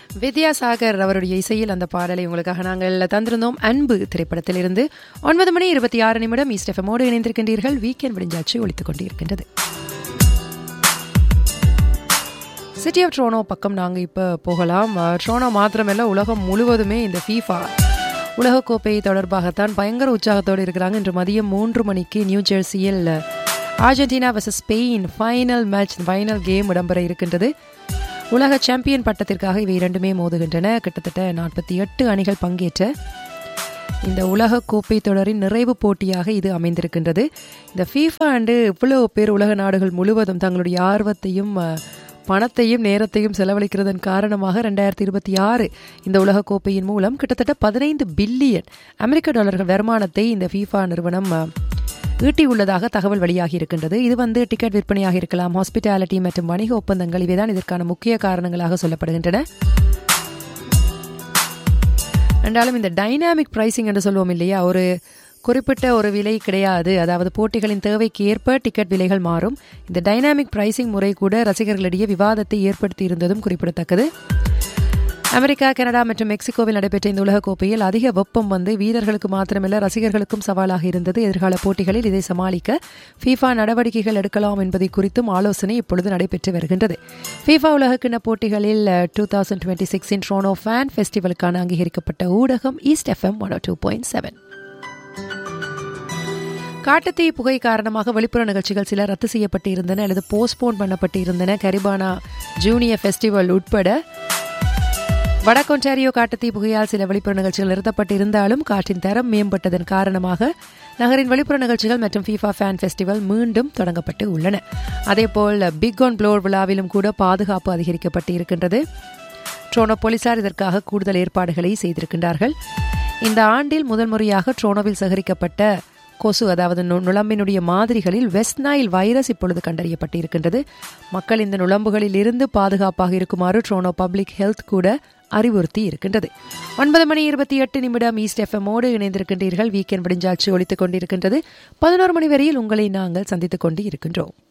வித்யாசாகர் அவருடைய இசையில் அந்த பாடலை உங்களுக்காக நாங்கள் தந்திருந்தோம் அன்பு திரைப்படத்திலிருந்து ஒன்பது மணி இருபத்தி ஆறு நிமிடம் ஈஸ்ட் எஃப்எம்மோடு இணைந்திருக்கின்றீர்கள் வீக்கெண்ட் விடிஞ்சாச்சு ஒழித்துக் கொண்டிருக்கின்றது சிட்டி ஆஃப் ட்ரோனோ பக்கம் நாங்கள் இப்போ போகலாம் அஹ், ட்ரோனோ மாத்திரமல்ல உலகம் முழுவதுமே இந்த ஃபீஃபா உலகக்கோப்பை தொடர்பாகத்தான் பயங்கர உற்சாகத்தோடு இருக்கிறாங்க இன்று மதியம் மூன்று மணிக்கு நியூ ஜெர்சியில் Argentina versus Spain final match final game இடம்பெற இருக்கின்றது உலக சாம்பியன் பட்டத்திற்காக இவை இரண்டுமே மோதுகின்றன கிட்டத்தட்ட நாற்பத்தி எட்டு அணிகள் பங்கேற்ற இந்த உலக கோப்பை தொடரின் நிறைவு போட்டியாக இது அமைந்திருக்கின்றது இந்த ஃபீஃபா ஆண்டு இவ்வளவு பேர் உலக நாடுகள் முழுவதும் தங்களுடைய ஆர்வத்தையும் அஹ், பணத்தையும் நேரத்தையும் செலவழிக்கிறதன் காரணமாக ரெண்டாயிரத்தி இருபத்தி ஆறு இந்த உலக கோப்பையின் மூலம் கிட்டத்தட்ட பதினைந்து பில்லியன் அமெரிக்க டாலர்கள் வருமானத்தை இந்த ஃபீஃபா நிறுவனம் அஹ், ஈட்டியுள்ளதாக தகவல் வெளியாகி இருக்கின்றது இது வந்து டிக்கெட் விற்பனையாக இருக்கலாம் ஹாஸ்பிட்டாலிட்டி மற்றும் வணிக ஒப்பந்தங்கள் இவைதான் இதற்கான முக்கிய காரணங்களாக சொல்லப்படுகின்றன என்றாலும் இந்த டைனாமிக் பிரைசிங் என்று சொல்லுவோம் இல்லையா ஒரு குறிப்பிட்ட ஒரு விலை கிடையாது அதாவது போட்டிகளின் தேவைக்கு ஏற்ப டிக்கெட் விலைகள் மாறும் இந்த டைனாமிக் பிரைசிங் முறை கூட ரசிகர்களிடையே விவாதத்தை ஏற்படுத்தி இருந்ததும் குறிப்பிடத்தக்கது அமெரிக்கா கனடா மற்றும் மெக்சிகோவில் நடைபெற்ற இந்த உலகக் கோப்பையில் அதிக வெப்பம் வந்து வீரர்களுக்கு மாத்திரமல்ல ரசிகர்களுக்கும் சவாலாக இருந்தது எதிர்கால போட்டிகளில் இதை சமாளிக்க ஃபீஃபா நடவடிக்கைகள் எடுக்கலாம் என்பதை குறித்தும் ஆலோசனை இப்பொழுது நடைபெற்று வருகின்றது ஃபீஃபா உலகக்கிண்ண போட்டிகளில் டூ தௌசண்ட் டுவெண்ட்டி சிக்ஸின் ட்ரோனோ ஃபேன் ஃபெஸ்டிவலுக்கான அங்கீகரிக்கப்பட்ட ஊடகம் East FM one two point seven காட்டுத்தீ புகை காரணமாக வெளிப்புற நிகழ்ச்சிகள் சில ரத்து செய்யப்பட்டு இருந்தன அல்லது போஸ்ட்போன் பண்ணப்பட்டு இருந்தன கரிபானா ஜூனியர் ஃபெஸ்டிவல் உட்பட வடகொன்டாரியோ காட்டுத்தீ புகையால் சில வெளிப்புற நிகழ்ச்சிகள் நிறுத்தப்பட்டு இருந்தாலும் காற்றின் தரம் மேம்பட்டதன் காரணமாக நகரின் வெளிப்புற நிகழ்ச்சிகள் மற்றும் ஃபீஃபா ஃபேன் ஃபெஸ்டிவல் மீண்டும் தொடங்கப்பட்டு உள்ளன அதேபோல் பிக் ஆன் ப்ளோர் விழாவிலும் கூட பாதுகாப்பு அதிகரிக்கப்பட்டு இருக்கின்றது ட்ரோனோ போலீசார் இதற்காக கூடுதல் ஏற்பாடுகளை செய்திருக்கின்றார்கள் இந்த ஆண்டில் முதல் முறையாக ட்ரோனோவில் சேகரிக்கப்பட்ட கொசு அதாவது நு- நுளம்பினுடைய மாதிரிகளில் வெஸ்ட் நைல் வைரஸ் இப்பொழுது கண்டறியப்பட்டு இருக்கின்றது மக்கள் இந்த நுளம்புகளில் இருந்து பாதுகாப்பாக இருக்குமாறு ட்ரோனோ பப்ளிக் ஹெல்த் கூட அறிவுறுத்தி இருக்கின்றது ஒன்பது மணி இருபத்தி எட்டு நிமிடம் ஈஸ்ட் எஃப்எம்மோடு இணைந்திருக்கின்றீர்கள் வீக்கெண்ட் விடிஞ்சாட்சி ஒழித்துக் கொண்டிருக்கின்றது பதினோரு மணி வரையில் உங்களை நாங்கள் சந்தித்துக் கொண்டு இருக்கின்றோம்